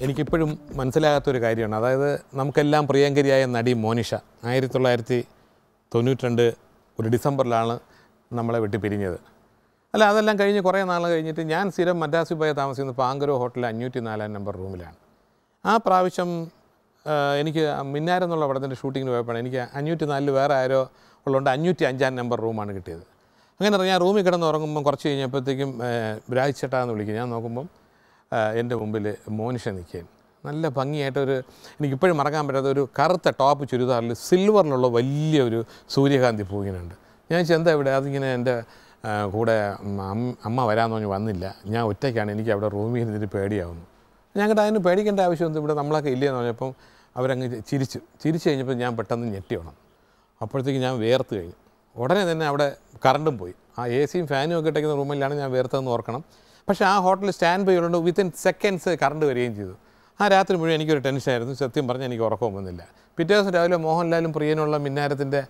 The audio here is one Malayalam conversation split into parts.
എനിക്കിപ്പോഴും മനസ്സിലാകാത്തൊരു കാര്യമാണ് അതായത് നമുക്കെല്ലാം പ്രിയങ്കരിയായ നടി മോനിഷ ആയിരത്തി തൊള്ളായിരത്തി തൊണ്ണൂറ്റിരണ്ട് ഒരു ഡിസംബറിലാണ് നമ്മളെ വെട്ടി പിരിഞ്ഞത് അല്ല അതെല്ലാം കഴിഞ്ഞ് കുറേ നാൾ കഴിഞ്ഞിട്ട് ഞാൻ സ്ഥിരം മദ്രാസിൽ പോയി താമസിക്കുന്ന പാങ്കരോ ഹോട്ടലിൽ അഞ്ഞൂറ്റി നാലാം നമ്പർ റൂമിലാണ് ആ പ്രാവശ്യം ആ, എനിക്ക് മിന്നാരം എന്നുള്ള പടത്തിൻ്റെ ഷൂട്ടിങ്ങിന് പോയപ്പോൾ എനിക്ക് അഞ്ഞൂറ്റി നാലിൽ വേറെ ആരോ ഉള്ളതുകൊണ്ട് അഞ്ഞൂറ്റി അഞ്ചാം നമ്പർ റൂമാണ് കിട്ടിയത് അങ്ങനെ ഞാൻ റൂമിൽ കിടന്ന് ഉറങ്ങുമ്പം കുറച്ച് കഴിഞ്ഞപ്പോഴത്തേക്കും രാജ് ചേട്ടാ എന്ന് വിളിക്കും ഞാൻ നോക്കുമ്പം ആ, എൻ്റെ മുമ്പിൽ മോനിഷ നിൽക്കുകയും നല്ല ഭംഗിയായിട്ടൊരു എനിക്കിപ്പോഴും മറക്കാൻ പറ്റാത്ത ഒരു കറുത്ത ടോപ്പ് ചുരിദാറിൽ സിൽവറിലുള്ള വലിയൊരു സൂര്യകാന്തി പൂവിനുണ്ട് ഞാൻ ചോദിച്ചു എന്താ ഇവിടെ അതിങ്ങനെ എൻ്റെ ആ, കൂടെ ഉം, അമ്മ- അമ്മ വരാമെന്ന് പറഞ്ഞ് വന്നില്ല ഞാൻ ഒറ്റയ്ക്കാണ് എനിക്ക് അവിടെ റൂമിൽ ഇരുന്നിട്ട് പേടിയാവുന്നു ഞങ്ങളുടെ അതിന് പേടിക്കേണ്ട ആവശ്യമൊന്നും ഇവിടെ നമ്മളൊക്കെ ഇല്ലയെന്ന് പറഞ്ഞപ്പം അവരങ്ങ് ചിരിച്ചു ചിരിച്ചു കഴിഞ്ഞപ്പോൾ ഞാൻ പെട്ടെന്ന് ഞെട്ടി വേണം അപ്പോഴത്തേക്ക് ഞാൻ വേർത്ത് കഴിഞ്ഞു ഉടനെ തന്നെ അവിടെ കറണ്ടും പോയി ആ എ സിയും ഫാനും ഒക്കെ ഇട്ടേക്കുന്ന റൂമിലാണ് ഞാൻ വേർത്തതെന്ന് ഓർക്കണം പക്ഷേ ആ ഹോട്ടലിൽ സ്റ്റാൻഡ് ബൈ ഉള്ളതുകൊണ്ട് വിത്തിൻ സെക്കൻഡ്സ് കറണ്ട് വരികയും ചെയ്തു ആ രാത്രി മുഴുവൻ എനിക്കൊരു ടെൻഷനായിരുന്നു സത്യം പറഞ്ഞാൽ എനിക്ക് ഉറക്കവും വന്നില്ല പിറ്റേ ദിവസം രാവിലെ മോഹൻലാലും പ്രിയനുള്ള മിന്നാരത്തിൻ്റെ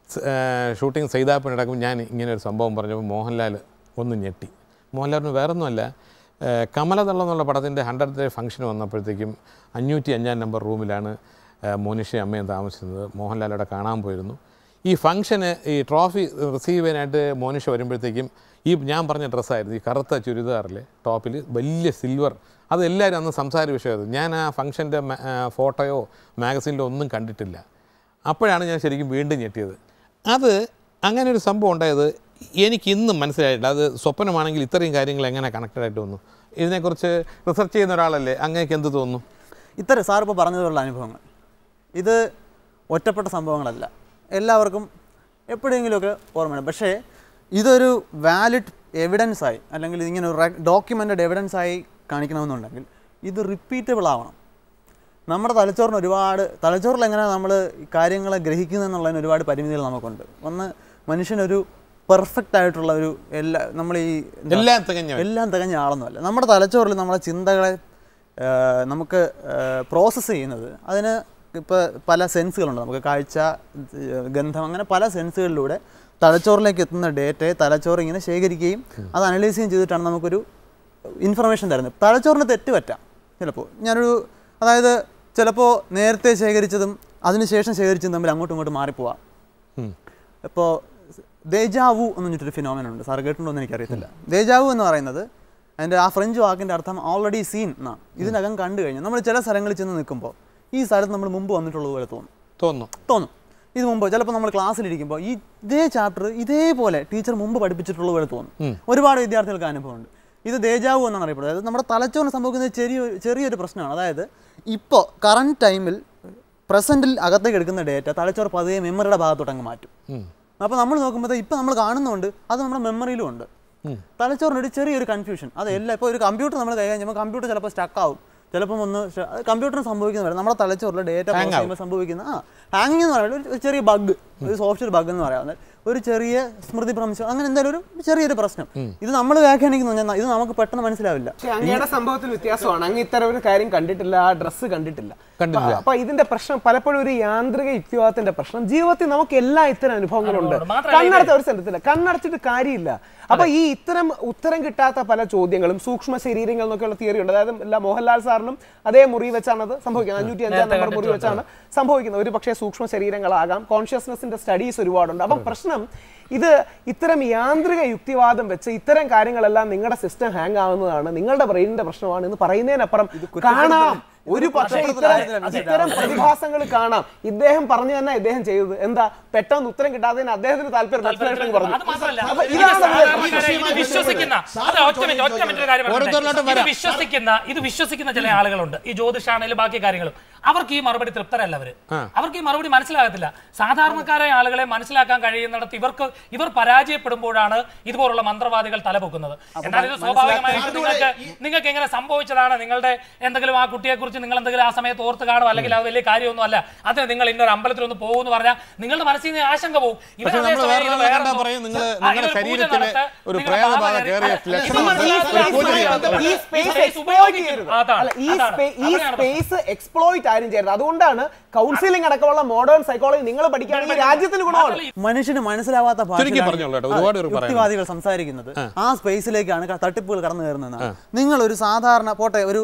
ഷൂട്ടിംഗ് ചെയ്താപ്പിനടക്കം ഞാൻ ഇങ്ങനെ ഒരു സംഭവം പറഞ്ഞപ്പോൾ മോഹൻലാൽ ഒന്ന് ഞെട്ടി മോഹൻലാലിന് വേറൊന്നുമല്ല ഏഹ് കമലതള്ളം എന്നുള്ള പടത്തിൻ്റെ ഹൺഡ്രഡ് ഡേ ഫംഗ്ഷൻ വന്നപ്പോഴത്തേക്കും അഞ്ഞൂറ്റി അഞ്ചാം നമ്പർ റൂമിലാണ് ഏഹ് മോനിഷയും അമ്മയും താമസിക്കുന്നത് മോഹൻലാൽ അവിടെ കാണാൻ പോയിരുന്നു ഈ ഫംഗ്ഷന് ഈ ട്രോഫി റിസീവ് ചെയ്യാനായിട്ട് മോനിഷ വരുമ്പോഴത്തേക്കും ഈ ഞാൻ പറഞ്ഞ ഡ്രസ്സായിരുന്നു ഈ കറുത്ത ചുരിദാറിൽ ടോപ്പിൽ വലിയ സിൽവർ അത് എല്ലാവരും അന്ന് സംസാര വിഷയമായിരുന്നു ഞാൻ ആ ഫംഗ്ഷൻ്റെ ഫോട്ടോയോ മാഗസീനിലോ ഒന്നും കണ്ടിട്ടില്ല അപ്പോഴാണ് ഞാൻ ശരിക്കും വീണ്ടും ഞെട്ടിയത് അത് അങ്ങനെ ഒരു സംഭവം ഉണ്ടായത് എനിക്ക് ഇന്നും മനസ്സിലായിട്ടില്ല അത് സ്വപ്നമാണെങ്കിൽ ഇത്രയും കാര്യങ്ങൾ എങ്ങനെ കണക്റ്റഡ് ആയിട്ട് വന്നു ഇതിനെക്കുറിച്ച് റിസർച്ച് ചെയ്യുന്ന ഒരാളല്ലേ അങ്ങേക്ക് എന്ത് തോന്നുന്നു ഇത്തരം സാർ ഇപ്പോൾ പറഞ്ഞതുപോലുള്ള അനുഭവങ്ങൾ ഇത് ഒറ്റപ്പെട്ട സംഭവങ്ങളല്ല എല്ലാവർക്കും എപ്പോഴെങ്കിലുമൊക്കെ ഓർമ്മയാണ് പക്ഷേ ഇതൊരു വാലിഡ് എവിഡൻസ് ആയി അല്ലെങ്കിൽ ഇങ്ങനെ ഒരു ഡോക്യുമെൻറ്റഡ് എവിഡൻസ് ആയി കാണിക്കണമെന്നുണ്ടെങ്കിൽ ഇത് റിപ്പീറ്റബിൾ ആവണം നമ്മുടെ തലച്ചോറിന് ഒരുപാട് തലച്ചോറിൽ എങ്ങനെ നമ്മൾ കാര്യങ്ങളെ ഗ്രഹിക്കുന്നു എന്നുള്ളതിന് ഒരുപാട് പരിമിതികൾ നമുക്കുണ്ട് ഒന്ന് മനുഷ്യനൊരു പെർഫെക്റ്റ് ആയിട്ടുള്ള ഒരു എല്ലാ നമ്മൾ ഈ എന്താ- എല്ലാം തികഞ്ഞവൻ. എല്ലാം തികഞ്ഞ ആളൊന്നുമല്ല നമ്മുടെ തലച്ചോറിൽ നമ്മളെ ചിന്തകളെ ആ, നമുക്ക് പ്രോസസ്സ് ചെയ്യുന്നത് അതിന് ഇപ്പോൾ പല സെൻസുകളുണ്ട് നമുക്ക് കാഴ്ച ഏ, ഗന്ധം അങ്ങനെ പല സെൻസുകളിലൂടെ തലച്ചോറിലേക്ക് എത്തുന്ന ഡേറ്റയെ തലച്ചോറ് ഇങ്ങനെ ശേഖരിക്കുകയും അത് അനലൈസ് ചെയ്യുകയും ചെയ്തിട്ടാണ് നമുക്കൊരു ഇൻഫർമേഷൻ തരുന്നത് തലച്ചോറിന് തെറ്റ് പറ്റാം ചിലപ്പോൾ ഞാനൊരു അതായത് ചിലപ്പോൾ നേരത്തെ ശേഖരിച്ചതും അതിനുശേഷം ശേഖരിച്ചതും തമ്മിൽ അങ്ങോട്ടും ഇങ്ങോട്ടും മാറിപ്പോവാം ഉം. ഇപ്പോൾ ദേജാവു എന്ന് പറഞ്ഞിട്ടൊരു ഫിനോമിന ഉണ്ട് സാർ കേട്ടിട്ടുണ്ടോ എന്ന് എനിക്കറിയത്തില്ല ദേജാവു എന്ന് പറയുന്നത് അതിൻ്റെ ആ ഫ്രഞ്ച് വാക്കിൻ്റെ അർത്ഥം ഓൾറെഡി സീൻ എന്നാണ് ഇതിനകം കണ്ടു കഴിഞ്ഞു നമ്മൾ ചില സ്ഥലങ്ങളിൽ ചെന്ന് നിൽക്കുമ്പോൾ ഈ സ്ഥലത്ത് നമ്മൾ മുമ്പ് വന്നിട്ടുള്ളത് പോലെ തോന്നും തോന്നുന്നു തോന്നും ഇത് മുമ്പ് ചിലപ്പോൾ നമ്മൾ ക്ലാസ്സിലിരിക്കുമ്പോൾ ഈ ഇതേ ചാപ്റ്റർ ഇതേപോലെ ടീച്ചർ മുമ്പ് പഠിപ്പിച്ചിട്ടുള്ള പോലെ തോന്നും ഒരുപാട് വിദ്യാർത്ഥികൾക്ക് അനുഭവമുണ്ട് ഇത് ദേജാവു എന്നാണ് അറിയപ്പെടുന്നത് അതായത് നമ്മുടെ തലച്ചോറിന് സംഭവിക്കുന്ന ചെറിയ ചെറിയൊരു പ്രശ്നമാണ് അതായത് ഇപ്പോൾ കറണ്ട് ടൈമിൽ പ്രസൻറ്റിൽ അകത്തേക്ക് എടുക്കുന്ന ഡേറ്റ തലച്ചോറ് പതിയെ മെമ്മറിയുടെ ഭാഗത്തോട്ട് അങ്ങ് മാറ്റും ഉം. അപ്പോൾ നമ്മൾ നോക്കുമ്പോൾ ഇപ്പം നമ്മൾ കാണുന്നുണ്ട് അത് നമ്മുടെ മെമ്മറിയിലും ഉണ്ട് തലച്ചോറിന് ഒരു ചെറിയൊരു കൺഫ്യൂഷൻ അത് എല്ലാം ഇപ്പോൾ ഒരു കമ്പ്യൂട്ടർ നമ്മൾ കൈകാര്യം ചെയ്യുമ്പോൾ കമ്പ്യൂട്ടർ ചിലപ്പോൾ സ്റ്റക്ക് ആവും ചിലപ്പം ഒന്ന് കമ്പ്യൂട്ടറിന് സംഭവിക്കുന്ന പോലെ നമ്മുടെ തലച്ചോറിലെ ഡേറ്റ പ്രോസസ് ചെയ്യുമ്പോൾ സംഭവിക്കുന്ന ആ ഹാങ്ങിങ് എന്ന് പറയുന്നത് ഒരു- ഒരു ചെറിയ ബഗ് ഒരു സോഫ്റ്റ്വെയർ ബഗ് എന്ന് പറയാവുന്നത് ഒരു ചെറിയ സ്മൃതി ഭ്രംശം അങ്ങനെ എന്തായാലും ഒരു ചെറിയൊരു പ്രശ്നം ഇത് നമ്മൾ വ്യാഖ്യാനിക്കുന്നു ഞാൻ ഇത് നമുക്ക് പെട്ടെന്ന് മനസ്സിലാവില്ല പക്ഷെ അങ്ങയുടെ സംഭവത്തിൽ വ്യത്യാസമാണ് അങ്ങ് ഇത്തരം ഒരു കാര്യം കണ്ടിട്ടില്ല ആ ഡ്രസ്സ് കണ്ടിട്ടില്ല കണ്ടിട്ടില്ല. അപ്പൊ ഇതിന്റെ പ്രശ്നം പലപ്പോഴും ഒരു യാന്ത്രിക യുക്തിവാദത്തിന്റെ പ്രശ്നം ജീവിതത്തിൽ നമുക്ക് എല്ലാ ഇത്തരം അനുഭവങ്ങളുണ്ട് അനുഭവമുണ്ട്. മാത്രമല്ല കണ്ണടച്ച ഒരു സ്ഥലത്തില്ല കണ്ണടച്ചിട്ട് കാര്യമില്ല അപ്പൊ ഈ ഇത്തരം ഉത്തരം കിട്ടാത്ത പല ചോദ്യങ്ങളും സൂക്ഷ്മ ശരീരങ്ങൾ എന്നൊക്കെയുള്ള തിയറി ഉണ്ട് അതായത് എല്ലാ മോഹൻലാൽ സാറിനും അതേ മുറി വെച്ചാണ് അത് സംഭവിക്കുന്നത് അഞ്ഞൂറ്റി അഞ്ചാം നേരത്തെ നമ്പർ മുറി കണ്ടിട്ടുണ്ട്. വെച്ചാണ് സംഭവിക്കുന്നത് ഒരു പക്ഷേ സൂക്ഷ്മ ശരീരങ്ങളാകാം കോൺഷ്യസ്നെസിന്റെ സ്റ്റഡീസ് ഒരുപാടുണ്ട് അപ്പം പ്രശ്നം ഇത് ഇത്തരം യാന്ത്രിക യുക്തിവാദം വെച്ച് ഇത്തരം കാര്യങ്ങളെല്ലാം നിങ്ങളുടെ സിസ്റ്റം ഹാങ് ആവുന്നതാണ് നിങ്ങളുടെ ബ്രെയിനിന്റെ പ്രശ്നമാണ് എന്ന് പറയുന്നതിനപ്പുറം കാണാം ഒരു പക്ഷേ ഇത്തരം ഇത്തരം പ്രതിഭാസങ്ങൾ കാണാം ഇദ്ദേഹം പറഞ്ഞു തന്നെ ഇദ്ദേഹം ചെയ്തത് എന്താ പെട്ടെന്ന് ഉത്തരം കിട്ടാത്തതിന് അദ്ദേഹത്തിന് താല്പര്യം explanation പറഞ്ഞു അത് മാത്രമല്ല അപ്പൊ ഇത് ഇതാണ് നമ്മുടെ സാധാരണക്കാരെ ഇത് വിശ്വസിക്കുന്ന അത് ഒറ്റ മിനിറ്റ് ഒറ്റ മിനിറ്റ് ഒരു കാര്യം പറയട്ടെ. ഓരോരുത്തരിലോട്ടും ഇത് വരാം. വിശ്വസിക്കുന്ന ഇത് വിശ്വസിക്കുന്ന ചില ആളുകളുണ്ട് ഈ ജ്യോതിഷാണെങ്കിലും ബാക്കി കാര്യങ്ങളും അവർക്ക് ഈ മറുപടി തൃപ്തരല്ല അവര് അവർക്ക് ഈ മറുപടി മനസ്സിലാകത്തില്ല സാധാരണക്കാരായ ആളുകളെ മനസ്സിലാക്കാൻ കഴിയുന്നിടത്ത് ഇവർക്ക് ഇവർ പരാജയപ്പെടുമ്പോഴാണ് ഇതുപോലുള്ള മന്ത്രവാദികൾ തലപൊക്കുന്നത് എന്നാൽ ഇത് സ്വാഭാവികമായിട്ട് നിങ്ങൾക്ക് നിങ്ങൾക്ക് എങ്ങനെ സംഭവിച്ചതാണ് നിങ്ങളുടെ എന്തെങ്കിലും ആ കുട്ടിയെ കുറിച്ച് നിങ്ങൾ എന്തെങ്കിലും ആ സമയത്ത് ഓർത്ത് കാണും അല്ലെങ്കിൽ അത് വലിയ കാര്യമൊന്നും അല്ല അതിന് നിങ്ങൾ ഇന്നൊരു അമ്പലത്തിൽ ഒന്ന് പോകുമെന്ന് പറഞ്ഞാൽ നിങ്ങളുടെ മനസ്സിൽ നിന്ന് ആശങ്ക പോകും ഇവർ പക്ഷെ നമ്മൾ അതേസമയം ഇത് വേറെ വേറെ കണ്ടാ എന്തോ- പറയും നിങ്ങൾ ആ, നിങ്ങളുടെ ഇതൊരു പൂജ ശരീരത്തില് നടത്ത, ഒരു നിങ്ങളുടെ പ്രേതബാധ ബാബ കയറിയ കയറി- ലക്ഷണമുണ്ട് ഈ ഒരു പൂജ space ചെയ്യാം. ഈ space space exploit ഉപയോഗിക്കരുത്. ചെയ്യരുത്. അതാണ്, അല്ല, ഈ അതാണ്. spa- ഈ അവിടെയാണ് സ്പേസ് എക്സ്പ്ലോയിറ്റ് ആരും ചെയ്യരുത് അതുകൊണ്ടാണ് കൗൺസിലിംഗ് അടക്കമുള്ള മോഡേൺ സൈക്കോളജി നിങ്ങൾ പഠിക്കുകയാണെങ്കിൽ രാജ്യത്തിന് ഗുണമാണ് മനുഷ്യന് മനസ്സിലാവാത്ത ചുരുക്കി ഭാഷയിലാണ് പറഞ്ഞോളൂ കേട്ടോ, ഒരുപാട് പേര് അതെ, പറയാനുണ്ട്. യുക്തിവാദികൾ സംസാരിക്കുന്നത് ആ സ്പേസിലേക്കാണ് ക- തട്ടിപ്പുകൾ കടന്നു കയറുന്നതെന്നാണ് നിങ്ങൾ ഒരു സാധാരണ പോട്ടെ ഒരു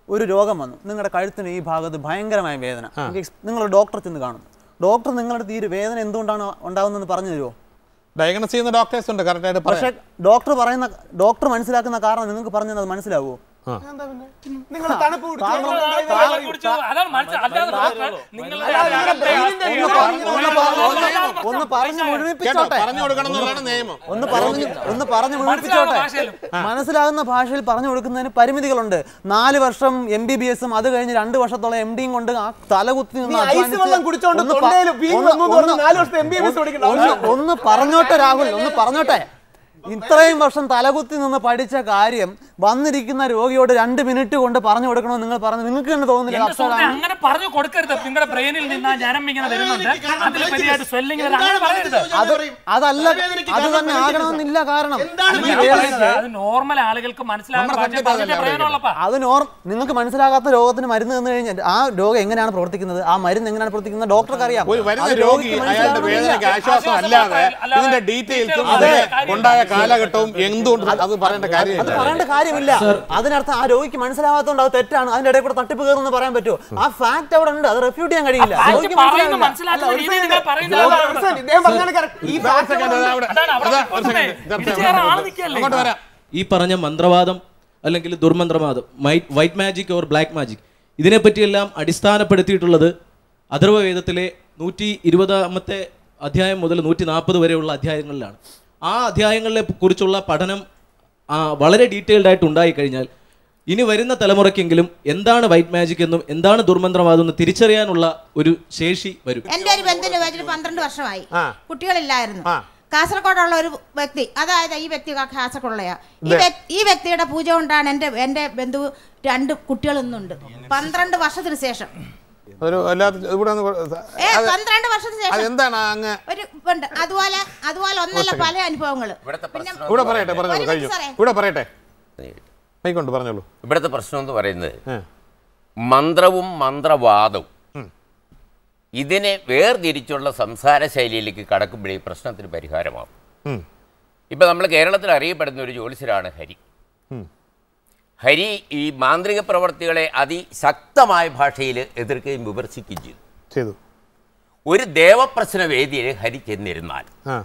ഒരു രോഗം വന്നു നിങ്ങളുടെ കഴുത്തിന് ഈ ഭാഗത്ത് ഭയങ്കരമായ വേദന നിങ്ങൾ ഡോക്ടറെ ചെന്ന് കാണുന്നു ഡോക്ടർ നിങ്ങളുടെ തീരെ വേദന എന്തുകൊണ്ടാണ് ഉണ്ടാകുന്നതെന്ന് പറഞ്ഞു തരുമോ ഡയഗ്നോസ് ചെയ്യുന്ന ഡോക്ടേഴ്സ് ഉണ്ട് കറക്റ്റായിട്ട് പക്ഷേ ഡോക്ടർ പറയുന്ന ഡോക്ടർ മനസ്സിലാക്കുന്ന കാരണം നിങ്ങൾക്ക് പറഞ്ഞത് അത് മനസ്സിലാവുമോ നിങ്ങൾ തണുപ്പ് കുടിച്ച് താങ്കൾ- നിങ്ങൾ താങ്കൾ- കുടിച്ചു. അതാണ് മനസ്സിലാ- അല്ലാതെ ഡോക്ടർ നിങ്ങളുടെ അല്ലാതെ നിങ്ങളുടെ ബ്രെയിനിന്റെ ഒന്ന് പറഞ്ഞ് ഒന്ന് പറഞ്ഞ് ഒന്ന് പറഞ്ഞ് കേട്ടോ മുഴുമിപ്പിച്ചോട്ടെ പറഞ്ഞു കൊടുക്കണം എന്നുള്ളതാണ് നിയമം ഒന്ന് പറഞ്ഞ് ഒന്ന് പറഞ്ഞ് മുഴുമിപ്പിച്ചോട്ടെ ഭാഷയിലും. മനസ്സിലാകുന്ന ഭാഷയിൽ പറഞ്ഞു കൊടുക്കുന്നതിന് പരിമിതികളുണ്ട് നാല് വർഷം എം ബി ബി എസും അത് കഴിഞ്ഞ് രണ്ട് വർഷത്തോളം എം ഡിയും കൊണ്ട് ആ തലകുത്തി നിന്ന് നീ ഐസ് അധ്വാനിച്ച് വെള്ളം കുടിച്ചോണ്ട് ഒന്ന് പ- തൊണ്ടയിൽ വീങ്ങി ഒന്ന് വന്നു എന്ന് പറഞ്ഞ് ഒന്ന് നാല് വർഷത്തെ MBBS പഠിക്കേണ്ട ഒന്ന് ആവശ്യമില്ല. ഒന്ന് പറഞ്ഞോട്ടെ രാഹുൽ ഒന്ന് പറഞ്ഞോട്ടെ ഇത്രയും വർഷം തലകുത്തി നിന്ന് പഠിച്ച കാര്യം വന്നിരിക്കുന്ന രോഗിയോട് രണ്ട് മിനിറ്റ് കൊണ്ട് പറഞ്ഞു കൊടുക്കണമെന്ന് നിങ്ങൾ പറഞ്ഞു നിങ്ങൾക്ക് തന്നെ തോന്നുന്നില്ല എന്റെ സുഹൃത്തെ അപ്സരാണ് അങ്ങനെ പറഞ്ഞു കൊടുക്കരുത് നിങ്ങളുടെ ബ്രെയിനിൽ നിന്ന് ആ ജനം ഇങ്ങനെ വരുന്നുണ്ട് അതിൽ വലിയായിട്ട് സ്വെല്ലിങ് വരും അങ്ങനെ പറയരുത് അത് അതല്ല അത് തന്നെ ആകണമെന്നില്ല കാരണം ഈ വേദനയ്ക്ക് അത് നോർമൽ ആളുകൾക്ക് മനസ്സിലാക്കാൻ നമ്മുടെ ഭാഷ subject പറഞ്ഞ അതല്ലേ പ്രയോജനമുള്ളപ്പാ അത് നോർ നിങ്ങൾക്ക് മനസ്സിലാകാത്ത രോഗത്തിന് മരുന്ന് തന്നു കഴിഞ്ഞാൽ ആ രോഗം എങ്ങനെയാണ് പ്രവർത്തിക്കുന്നത് ആ മരുന്ന് എങ്ങനെയാണ് പ്രവർത്തിക്കുന്നത് ഡോക്ടർക്ക് അറിയാം ഒരു വരുന്ന അത് രോഗി രോഗിക്ക് അയാളുടെ മനസ്സിലാവണമെന്നില്ല. വേദനയ്ക്ക് ആശ്വാസം അല്ലാതെ അല്ലാതെ ഇതിന്റെ ഡീറ്റെയിൽസും അതെ. അതിന് ഉണ്ടായ കാലഘട്ടവും എന്തുകൊണ്ട് അത് പറയേണ്ട അത് കാര്യമില്ല പറയേണ്ട കാര്യമില്ല അതിനർത്ഥം ആ രോഗിക്ക് മനസ്സിലാവാത്തതുകൊണ്ട് അത് തെറ്റാണ് അതിന്റെ ഇടയിൽ കൂടെ തട്ടിപ്പ് കയറുമെന്ന് പറയാൻ പറ്റുമോ ആ ഫാക്ട് അവിടെ ഉണ്ട് അത് റെഫ്യൂട്ട് ചെയ്യാൻ കഴിയില്ല ഫാക്ട് രോഗിക്ക് പറയുന്ന മനസ്സിലാവില്ല. മനസ്സിലാക്കുന്ന രീതി നിങ്ങൾ പറയുന്നത് ഇദ്ദേഹം അതാണ്. മനസ്സിലായി. ഇദ്ദേഹം പറഞ്ഞാണ് correct. ഈ ഒരു fact second, അവിടെ അത് അവിടെ- അതാണ് അവിടെ അതാ, ഒരു നിൽക്കുന്നത്. second. ഇതാ, ഇടിച്ചു കയറാൻ ആള് നിൽക്കുകയല്ലേ? അങ്ങോട്ട് വരാം ഈ പറഞ്ഞ മന്ത്രവാദം അല്ലെങ്കിൽ ദുർമന്ത്രവാദം white magic or black magic ഇതിനെപ്പറ്റിയെല്ലാം അടിസ്ഥാനപ്പെടുത്തിയിട്ടുള്ളത് അഥർവവേദത്തിലെ നൂറ്റി ഇരുപതാമത്തെ അധ്യായം മുതൽ നൂറ്റി നാൽപ്പത് വരെയുള്ള അധ്യായങ്ങളിലാണ് ആ അധ്യായങ്ങളെ കുറിച്ചുള്ള പഠനം ആ, വളരെ ഡീറ്റെയിൽഡ് ആയിട്ട് ഉണ്ടായിക്കഴിഞ്ഞാൽ ഇനി വരുന്ന തലമുറയ്ക്കെങ്കിലും എന്താണ് വൈറ്റ് മാജിക് എന്നും എന്താണ് ദുർമന്ത്രവാദം എന്നും തിരിച്ചറിയാനുള്ള ഒരു ശേഷി വരും എന്റെ ഒരു ബന്ധുവിന്റെ വീട്ടിൽ പന്ത്രണ്ട് വർഷമായി ആ. കുട്ടികളില്ലായിരുന്നു ആ. കാസർഗോഡുള്ള ഒരു വ്യക്തി അതായത് ഈ വ്യക്തി കാസർഗോഡുള്ളയാ ഈ വ്യക്- ഈ വ്യക്തിയുടെ പൂജ കൊണ്ടാണ് എന്റെ എന്റെ ബന്ധു രണ്ട് കുട്ടികൾ ഇന്നുണ്ട് പന്ത്രണ്ട് വർഷത്തിന് ശേഷം ഒരു അല്ലാത്ത ഇവിടെ ഒന്ന് കൊ- ഏ അത് പന്ത്രണ്ട് വർഷത്തിന് ശേഷം അതെന്താണ് അങ്ങ് ഒരു ഉണ്ട് അതുപോലെ അതുപോലെ ഒന്നല്ല പല അനുഭവങ്ങള് പിന്നെ ഇവിടെ പറയട്ടെ പറഞ്ഞോളൂ ഒരു കഴിഞ്ഞു മിനിറ്റ് സാറേ. ഇവിടെ പറയട്ടെ മൈക്കൊണ്ട് പറഞ്ഞോളൂ ഇവിടുത്തെ പ്രശ്നം എന്ന് പറയുന്നത് ഏ. മന്ത്രവും മന്ത്രവാദവും ഇതിനെ വേർതിരിച്ചുള്ള സംസാര ശൈലിയിലേക്ക് കടക്കുമ്പോഴേ ഈ പ്രശ്നത്തിന് പരിഹാരമാവും ഉം. ഇപ്പം നമ്മൾ കേരളത്തിൽ അറിയപ്പെടുന്ന ഒരു ജ്യോത്സ്യരാണ് ഹരി ഉം. ഹരി ഈ മാന്ത്രിക പ്രവർത്തികളെ അതിശക്തമായ ഭാഷയിൽ എതിർക്കുകയും വിമർശിക്കുകയും ചെയ്തു ചെയ്തു ഒരു ദേവപ്രശ്ന വേദിയിൽ ഹരി ചെന്നിരുന്നാൽ ആ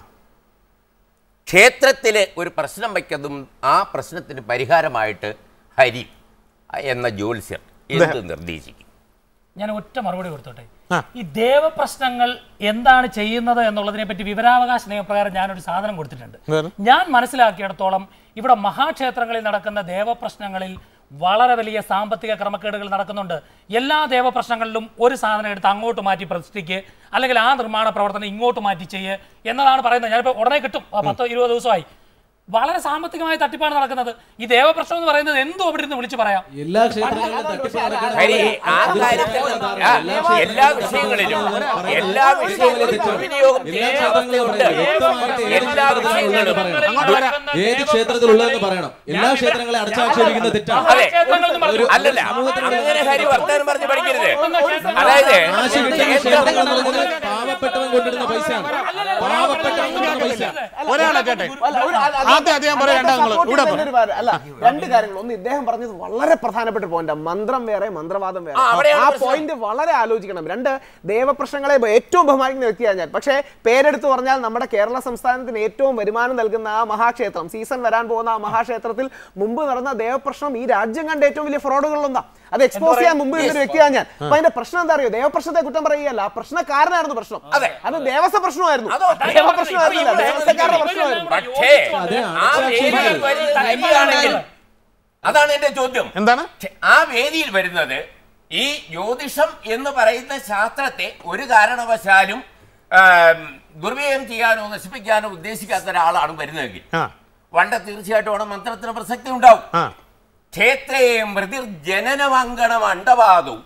ക്ഷേത്രത്തിൽ ഒരു പ്രശ്നം വയ്ക്കുന്നതും ആ പ്രശ്നത്തിന് പരിഹാരമായിട്ട് ഹരി എന്ന ജ്യോത്സ്യർ എന്ത് നിർദ്ദേശിക്കും ഞാൻ ഒറ്റ മറുപടി കൊടുത്തോട്ടെ ആ. ഈ ദേവപ്രശ്നങ്ങൾ എന്താണ് ചെയ്യുന്നത് എന്നുള്ളതിനെ പറ്റി വിവരാവകാശ നിയമപ്രകാരം ഞാനൊരു സാധനം കൊടുത്തിട്ടുണ്ട് എന്താണ്? ഞാൻ മനസ്സിലാക്കിയിടത്തോളം ഇവിടെ മഹാക്ഷേത്രങ്ങളിൽ നടക്കുന്ന ദേവപ്രശ്നങ്ങളിൽ വളരെ വലിയ സാമ്പത്തിക ക്രമക്കേടുകൾ നടക്കുന്നുണ്ട് എല്ലാ ദേവപ്രശ്നങ്ങളിലും ഒരു സാധനം എടുത്ത് അങ്ങോട്ട് മാറ്റി പ്രതിഷ്ഠിക്ക് അല്ലെങ്കിൽ ആ നിർമ്മാണ പ്രവർത്തനം ഇങ്ങോട്ട് മാറ്റി ചെയ്യ് എന്നതാണ് പറയുന്നത് ഞാനിപ്പോൾ ഉടനെ കിട്ടും ആ പത്തോ ഇരുപത് ദിവസമായി വളരെ സാമ്പത്തികമായ തട്ടിപ്പാണ് നടക്കുന്നത് ഈ ദേവപ്രശ്നം എന്ന് പറയുന്നത് എന്തോ അവിടെ ഇരുന്ന് വിളിച്ചു പറയാം എല്ലാ ക്ഷേത്രങ്ങളിലും തട്ടിപ്പ് നടക്കുന്നത് ഹരി ആ കാര്യത്തിൽ ആ, എല്ലാ വിഷയങ്ങളിലും എല്ലാ വിഷയങ്ങളിലും ദുർവിനിയോഗം ചെയ്യുന്ന അവസ്ഥയുണ്ട് എല്ലാ വിഷയങ്ങളും അങ്ങോട്ട് വരാം ഏത് ക്ഷേത്രത്തിലുള്ളതെന്ന് പറയണം എല്ലാ ക്ഷേത്രങ്ങളെ അടച്ചാക്ഷേപിക്കുന്നത് തെറ്റാണ് അതെ ക്ഷേത്രങ്ങളെന്ന് പറഞ്ഞു. അല്ലല്ല അങ്ങനെ ഹരി വർത്താനം പറഞ്ഞ് പഠിക്കരുത് അതായത് കാശ് കിട്ടുന്ന ക്ഷേത്രങ്ങൾ എന്ന് പറഞ്ഞാൽ പാവപ്പെട്ടവൻ കൊണ്ടിരുന്ന പൈസയാണ് പാവപ്പെട്ടവൻ കൊണ്ടിരുന്ന പൈസ ഒരാളെ കേട്ടെ അല്ല, ഒരു- അത് അത് ആദ്യം അദ്ദേഹം പറയാം അതിനകത്ത് രണ്ടാമത് support ഇവിടെ ചെയ്യുന്ന പറ. ഒരു കാര്യം. അല്ല രണ്ട് കാര്യങ്ങൾ ഒന്ന് ഇദ്ദേഹം പറഞ്ഞത് വളരെ പ്രധാനപ്പെട്ട പോയിന്റ് മന്ത്രം വേറെ മന്ത്രവാദം വേറെ ആ, അവിടെയാണ് ആ പ്രശ്നം. പോയിന്റ് വളരെ ആലോചിക്കണം രണ്ട് ദേവപ്രശ്നങ്ങളെ ഏറ്റവും ബഹുമാനിക്കുന്ന വ്യക്തിയാണ് ഞാൻ പക്ഷേ പേരെടുത്ത് പറഞ്ഞാൽ നമ്മുടെ കേരള സംസ്ഥാനത്തിന് ഏറ്റവും വരുമാനം നൽകുന്ന ആ മഹാക്ഷേത്രം സീസൺ വരാൻ പോകുന്ന ആ മഹാക്ഷേത്രത്തിൽ മുമ്പ് നടന്ന ദേവപ്രശ്നം ഈ രാജ്യം കണ്ട ഏറ്റവും വലിയ ഫ്രോഡുകളിലൊന്നാ അത് എക്സ്പോസ് ചെയ്യാൻ മുമ്പ് ഇരുന്ന ഒരു വ്യക്തിയാണ് ഞാൻ അപ്പൊ അതിന്റെ പ്രശ്നം എന്താ അറിയോ ദേവപ്രശ്നത്തെ കുറ്റം പറയുകയല്ല ആ പ്രശ്നക്കാരനായിരുന്നു പ്രശ്നം അതെ. അത് ദേവസ്വ പ്രശ്നമായിരുന്നു അതോ, ദേവപ്രശ്നമായിരുന്നില്ല ദേവസ്വക്കാരുടെ പ്രശ്നമായിരുന്നു പക്ഷേ അതെ, ആ വേദിയിൽ വരുന്ന ഹരിയാണെങ്കിൽ അതാണ് എന്റെ ചോദ്യം എന്താണ് ഛെ, ആ വേദിയിൽ വരുന്നത് ഈ ജ്യോതിഷം എന്ന് പറയുന്ന ശാസ്ത്രത്തെ ഒരു കാരണവശാലും ആം, ദുർവ്യയം ചെയ്യാനോ നശിപ്പിക്കാനോ ഉദ്ദേശിക്കാത്ത ഒരാളാണ് വരുന്നതെങ്കിൽ ആ വണ്ട തീർച്ചയായിട്ടും അവിടെ മന്ത്രത്തിന് പ്രസക്തി ഉണ്ടാവും ആ ക്ഷേത്രേ മൃതിർ ജനനമങ്കണം അണ്ടവാദവും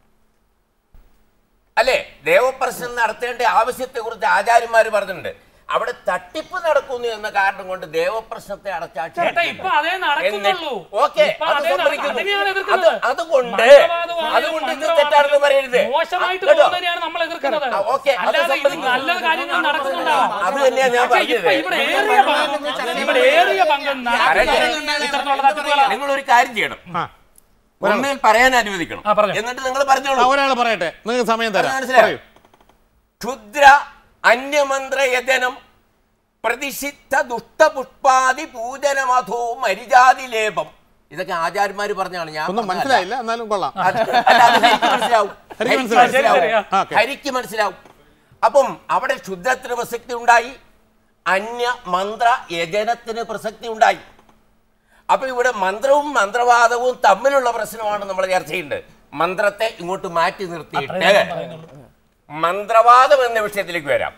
അല്ലേ ദേവപ്രശ്നം നടത്തേണ്ട ആവശ്യത്തെ കുറിച്ച് ആചാര്യന്മാർ പറഞ്ഞിട്ടുണ്ട് അവിടെ തട്ടിപ്പ് നടക്കുന്നു എന്ന കാരണം കൊണ്ട് ദേവപ്രശ്നത്തെ ചേട്ടാ ഇപ്പൊ അതേ നടക്കുന്നുള്ളൂ ഓക്കെ ഇപ്പൊ അത് അതേ നട- സംഭവിക്കുന്നു. അതിനെയാണ് അത് എതിർക്കുന്നത് അതുകൊണ്ട് മന്ത്രവാദമായാലും അതുകൊണ്ട് ഇത് മന്ത്രവാദമായാലും തെറ്റാണെന്ന് പറയരുത് മോശമായിട്ട് കേട്ടോ? പോകുന്നതിനെയാണ് നമ്മൾ എതിർക്കുന്നത് ആ, ഓക്കേ, അത് അല്ലാതെ ഇത് സമ്മതിക്കുന്നു. നല്ല കാര്യങ്ങൾ നടക്കുന്നുണ്ടാവാം അത് തന്നെയാ ഞാൻ പക്ഷേ ഇപ്പൊ പറഞ്ഞത്. ഇവിടെ ഏറിയ പങ്ക് ഇവിടെ ഏറിയ പങ്ക് നടക്കുന്നത് ഇത്തരത്തിലുള്ള തട്ടിപ്പുകളാണ് നിങ്ങൾ ഒരു കാര്യം ചെയ്യണം ആ ഒന്നിൽ പറയാൻ അനുവദിക്കണം ആ, പറഞ്ഞോ. എന്നിട്ട് നിങ്ങൾ പറഞ്ഞോളൂ ഒരാൾ പറയട്ടെ നിങ്ങൾക്ക് സമയം തരാം മനസ്സിലായോ? പറയൂ. ക്ഷുദ്ര അന്യമന്ത്രയതനം പ്രതിഷിദ്ധ ദുഷ്ടപുഷ്പാദി പൂജനമധോ മരിജാതി ലേപം ഇതൊക്കെ ആചാര്യന്മാര് പറഞ്ഞാണ് ഞാൻ ഒന്നും പറഞ്ഞതല്ല. മനസ്സിലായില്ല എന്നാലും കൊള്ളാം അത് അല്ല, അത് ഹരിക്ക് മനസ്സിലാവും ഹരിക്ക് ഹരിക്ക് മനസ്സിലാവും. മനസ്സിലാവും. ശരി, ശരി, ആ, ഓക്കേ. ഹരിക്ക് മനസ്സിലാവും അപ്പം അവിടെ ശുദ്ധത്തിന് പ്രസക്തി ഉണ്ടായി അന്യ മന്ത്ര യജനത്തിന് പ്രസക്തി ഉണ്ടായി അപ്പൊ ഇവിടെ മന്ത്രവും മന്ത്രവാദവും തമ്മിലുള്ള പ്രശ്നമാണ് നമ്മൾ ചർച്ച ചെയ്യേണ്ടത് മന്ത്രത്തെ ഇങ്ങോട്ട് മാറ്റി നിർത്തിയിട്ട് മന്ത്രവാദം എന്ന വിഷയത്തിലേക്ക് വരാം